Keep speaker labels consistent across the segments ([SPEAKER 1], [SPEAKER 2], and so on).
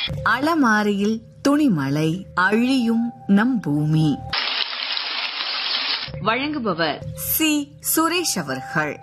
[SPEAKER 1] அலமாரியில் துணிமலை அழியும் நம் பூமி வழங்குபவர் சி சுரேஷ் அவர்கள்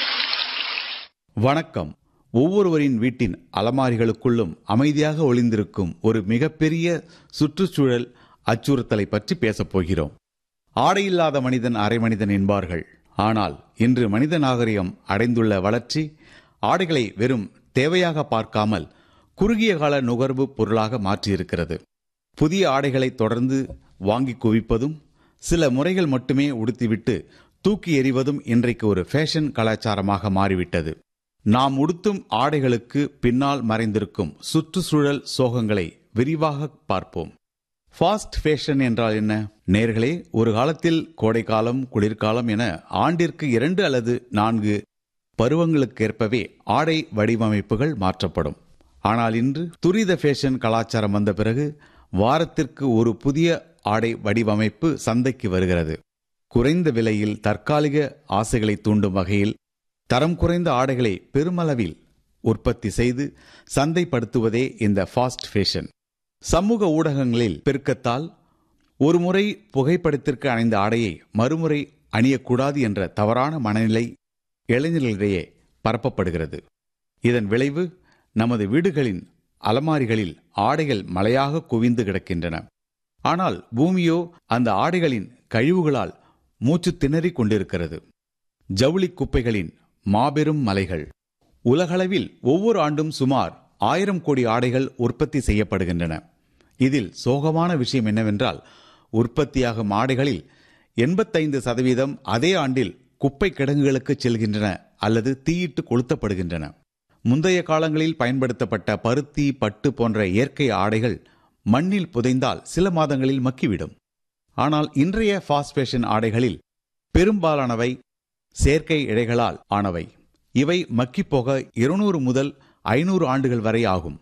[SPEAKER 2] வணக்கம் ஒவ்வொருவரின் வீட்டின் அலமாரிகளுக்குள்ளும் அமைதியாக ஒளிந்திருக்கும் ஒரு மிகப்பெரிய சுற்றுச்சூழல் அச்சுறுத்தலை பற்றி பேசப் போகிறோம் ஆடையில்லாத மனிதன் அரை மனிதன் என்பார்கள் ஆனால் இன்று மனித நாகரிகம் அடைந்துள்ள வளர்ச்சி ஆடைகளை வெறும் தேவையாக பார்க்காமல் குறுகிய கால நுகர்வு பொருளாக மாற்றியிருக்கிறது புதிய ஆடைகளை தொடர்ந்து வாங்கி குவிப்பதும் சில முறைகள் மட்டுமே உடுத்திவிட்டு தூக்கி எறிவதும் இன்றைக்கு ஒரு ஃபேஷன் கலாச்சாரமாக மாறிவிட்டது நாம் உடுத்தும் ஆடைகளுக்கு பின்னால் மறைந்திருக்கும் சுற்றுச்சூழல் சோகங்களை விரிவாக பார்ப்போம் ஃபாஸ்ட் ஃபேஷன் என்றால் என்ன நேர்களே ஒரு காலத்தில் கோடைக்காலம் குளிர்காலம் என ஆண்டிற்கு இரண்டு அல்லது நான்கு பருவங்களுக்கேற்பவே ஆடை வடிவமைப்புகள் மாற்றப்படும் ஆனால் இன்று துரித ஃபேஷன் கலாச்சாரம் வந்த பிறகு வாரத்திற்கு ஒரு புதிய ஆடை வடிவமைப்பு சந்தைக்கு வருகிறது குறைந்த விலையில் தற்காலிக ஆசைகளை தூண்டும் வகையில் தரம் குறைந்த ஆடைகளை பெருமளவில் உற்பத்தி செய்து சந்தைப்படுத்துவதே இந்த ஃபாஸ்ட் ஃபேஷன் சமூக ஊடகங்களில் பெருக்கத்தால் ஒருமுறை புகைப்படத்திற்கு அணிந்த ஆடையை மறுமுறை அணியக்கூடாது என்ற தவறான மனநிலை இளைஞர்களிடையே பரப்பப்படுகிறது இதன் விளைவு நமது வீடுகளின் அலமாரிகளில் ஆடைகள் மலையாக குவிந்து கிடக்கின்றன ஆனால் பூமியோ அந்த ஆடைகளின் கழிவுகளால் மூச்சு திணறிக் கொண்டிருக்கிறது ஜவுளி குப்பைகளின் மாபெரும் மலைகள் உலகளவில் ஒவ்வொரு ஆண்டும் சுமார் ஆயிரம் கோடி ஆடைகள் உற்பத்தி செய்யப்படுகின்றன இதில் சோகமான விஷயம் என்னவென்றால் உற்பத்தியாகும் ஆடைகளில் எண்பத்தைந்து சதவீதம் அதே ஆண்டில் குப்பை கிடங்குகளுக்கு செல்கின்றன அல்லது தீயிட்டு கொளுத்தப்படுகின்றன முந்தைய காலங்களில் பயன்படுத்தப்பட்ட பருத்தி பட்டு போன்ற இயற்கை ஆடைகள் மண்ணில் புதைந்தால் சில மாதங்களில் மக்கிவிடும் ஆனால் இன்றைய ஃபாஸ்ட் ஃபேஷன் ஆடைகளில் பெரும்பாலானவை செயற்கை இழைகளால் ஆனவை இவை மக்கிப்போக இருநூறு முதல் ஐநூறு ஆண்டுகள் வரை ஆகும்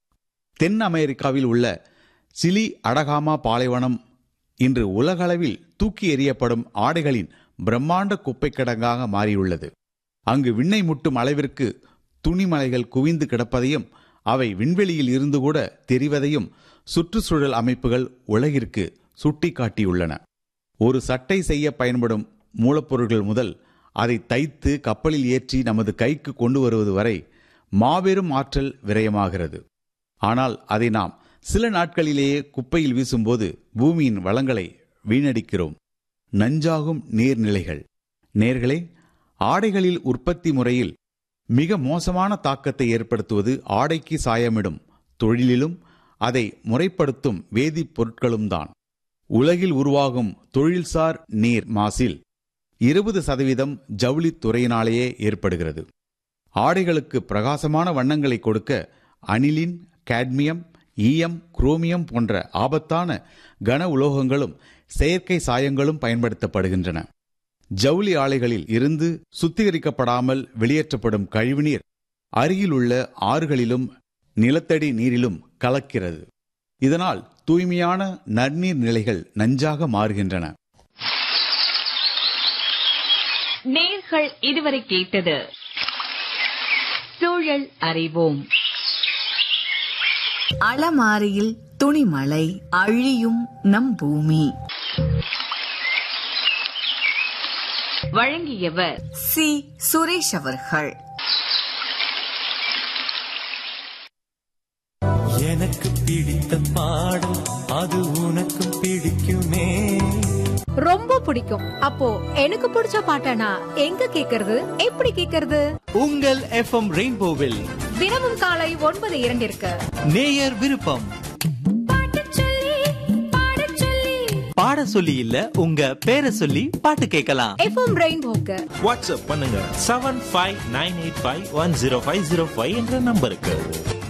[SPEAKER 2] தென் அமெரிக்காவில் உள்ள சிலி அடகாமா பாலைவனம் இன்று உலகளவில் தூக்கி எறியப்படும் ஆடைகளின் பிரம்மாண்ட குப்பை கிடங்காக மாறியுள்ளது அங்கு விண்ணை முட்டும் அளவிற்கு துணிமலைகள் குவிந்து கிடப்பதையும் அவை விண்வெளியில் இருந்து கூட தெரிவதையும் சுற்றுச்சூழல் அமைப்புகள் உலகிற்கு சுட்டிக்காட்டியுள்ளன ஒரு சட்டை செய்ய பயன்படும் மூலப்பொருட்கள் முதல் அதை தைத்து கப்பலில் ஏற்றி நமது கைக்கு கொண்டு வருவது வரை மாபெரும் ஆற்றல் விரயமாகிறது ஆனால் அதை நாம் சில நாட்களிலேயே குப்பையில் வீசும்போது பூமியின் வளங்களை வீணடிக்கிறோம் நஞ்சாகும் நீர்நிலைகள் நேர்களே ஆடைகளில் உற்பத்தி முறையில் மிக மோசமான தாக்கத்தை ஏற்படுத்துவது ஆடைக்கு சாயமிடும் தொழிலிலும் அதை முறைப்படுத்தும் வேதிப்பொருட்களும் தான் உலகில் உருவாகும் தொழில்சார் நீர் மாசில் இருபது சதவீதம் ஜவுளித் துறையினாலேயே ஏற்படுகிறது ஆடைகளுக்கு பிரகாசமான வண்ணங்களை கொடுக்க அனிலின் காட்மியம் ஈயம் குரோமியம் போன்ற ஆபத்தான கன உலோகங்களும் செயற்கை சாயங்களும் பயன்படுத்தப்படுகின்றன ஜவுளி ஆலைகளில் இருந்து சுத்திகரிக்கப்படாமல் வெளியேற்றப்படும் கழிவுநீர் அருகிலுள்ள ஆறுகளிலும் நிலத்தடி நீரிலும் கலக்கிறது இதனால் தூய்மையான நன்னீர் நிலைகள் நஞ்சாக மாறுகின்றன
[SPEAKER 1] நேர்கள் இதுவரை கேட்டது சூழல் அறிவோம் அலமாரியில் துணிமலை அழியும் நம் பூமி வழங்கியவர் சி சுரேஷ் அவர்கள்
[SPEAKER 3] எனக்கு பிடித்த பாடல் அது உனக்கும் பிடிக்குமே
[SPEAKER 4] ரொம்ப பிடிக்கும் அப்போ எனக்கு பிடிச்ச பாட்டனா எங்க கேக்குறது எப்படி கேக்குறது
[SPEAKER 5] உங்கள் எஃப்எம் ரெயின்போவில்
[SPEAKER 4] தினமும் காலை ஒன்பது இரண்டிற்கு
[SPEAKER 5] நேயர் விருப்பம் பாட சொல்லி இல்ல உங்க பேரை சொல்லி பாட்டு கேட்கலாம்
[SPEAKER 4] எஃப்எம் ரெயின்போக்கு
[SPEAKER 3] வாட்ஸ்அப் பண்ணுங்க seven five nine eight five one zero five zero five என்ற நம்பருக்கு